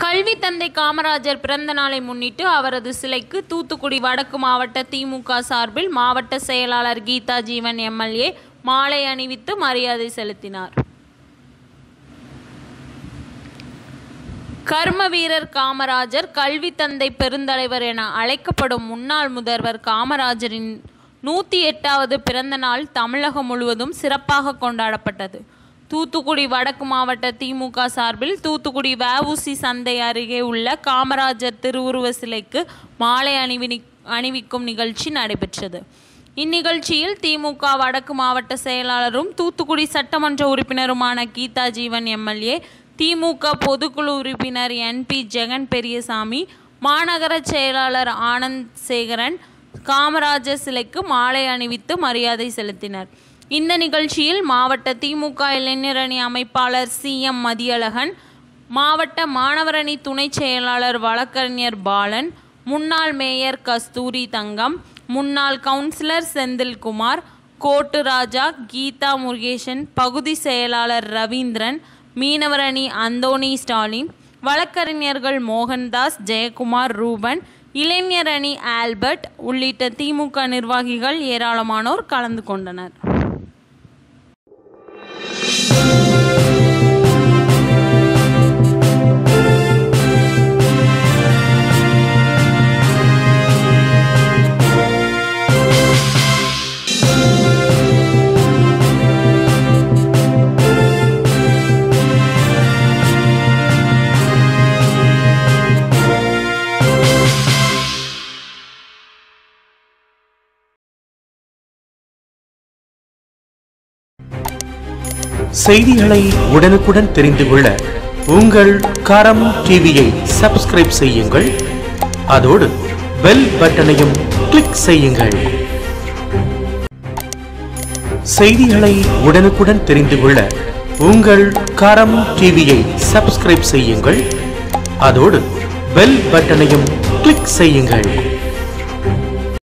கல்வி தந்தை காமராஜர் பிறந்த நாளை முன்னிட்டு அவரது சிலைக்கு தூத்துக்குடி வடக்கு மாவட்ட திமுக சார்பில் மாவட்ட செயலாளர் கீதா ஜீவன் எம்எல்ஏ மாலை அணிவித்து மரியாதை செலுத்தினார் கர்ம வீரர் காமராஜர் கல்வி தந்தை பெருந்தலைவர் என அழைக்கப்படும் முன்னாள் முதல்வர் காமராஜரின் நூற்றி எட்டாவது பிறந்த நாள் தமிழகம் முழுவதும் சிறப்பாக கொண்டாடப்பட்டது தூத்துக்குடி வடக்கு மாவட்ட திமுக சார்பில் தூத்துக்குடி வஉசி சந்தை அருகே உள்ள காமராஜர் திருவுருவ சிலைக்கு மாலை அணிவி அணிவிக்கும் நிகழ்ச்சி நடைபெற்றது இந்நிகழ்ச்சியில் திமுக வடக்கு மாவட்ட செயலாளரும் தூத்துக்குடி சட்டமன்ற உறுப்பினருமான கீதா ஜீவன் எம்எல்ஏ திமுக பொதுக்குழு உறுப்பினர் என்பி ஜெகன் பெரியசாமி மாநகர செயலாளர் ஆனந்த் சேகரன் காமராஜர் சிலைக்கு மாலை அணிவித்து மரியாதை செலுத்தினர் இந்த நிகழ்ச்சியில் மாவட்ட திமுக இளைஞரணி அமைப்பாளர் சி எம் மதியழகன் மாவட்ட மாணவரணி துணை செயலாளர் வழக்கறிஞர் பாலன் முன்னாள் மேயர் கஸ்தூரி தங்கம் முன்னாள் கவுன்சிலர் செந்தில்குமார் கோட்டு ராஜா கீதா முருகேசன் பகுதி செயலாளர் ரவீந்திரன் மீனவரணி அந்தோணி ஸ்டாலின் வழக்கறிஞர்கள் மோகன்தாஸ் ஜெயக்குமார் ரூபன் இளைஞரணி ஆல்பர்ட் உள்ளிட்ட திமுக நிர்வாகிகள் ஏராளமானோர் கலந்து கொண்டனர் செய்திகளை உடனுக்குடன் தெரிந்து கொள்ள உங்கள் கரம் டிவியை சப்ஸ்கிரைப் செய்யுங்கள் அதோடு பெல் பட்டனையும் கிளிக் செய்யுங்கள் செய்திகளை உடனுக்குடன் தெரிந்து கொள்ள உங்கள் கரம் டிவியை சப்ஸ்கிரைப் செய்யுங்கள் அதோடு பெல் பட்டனையும் கிளிக் செய்யுங்கள்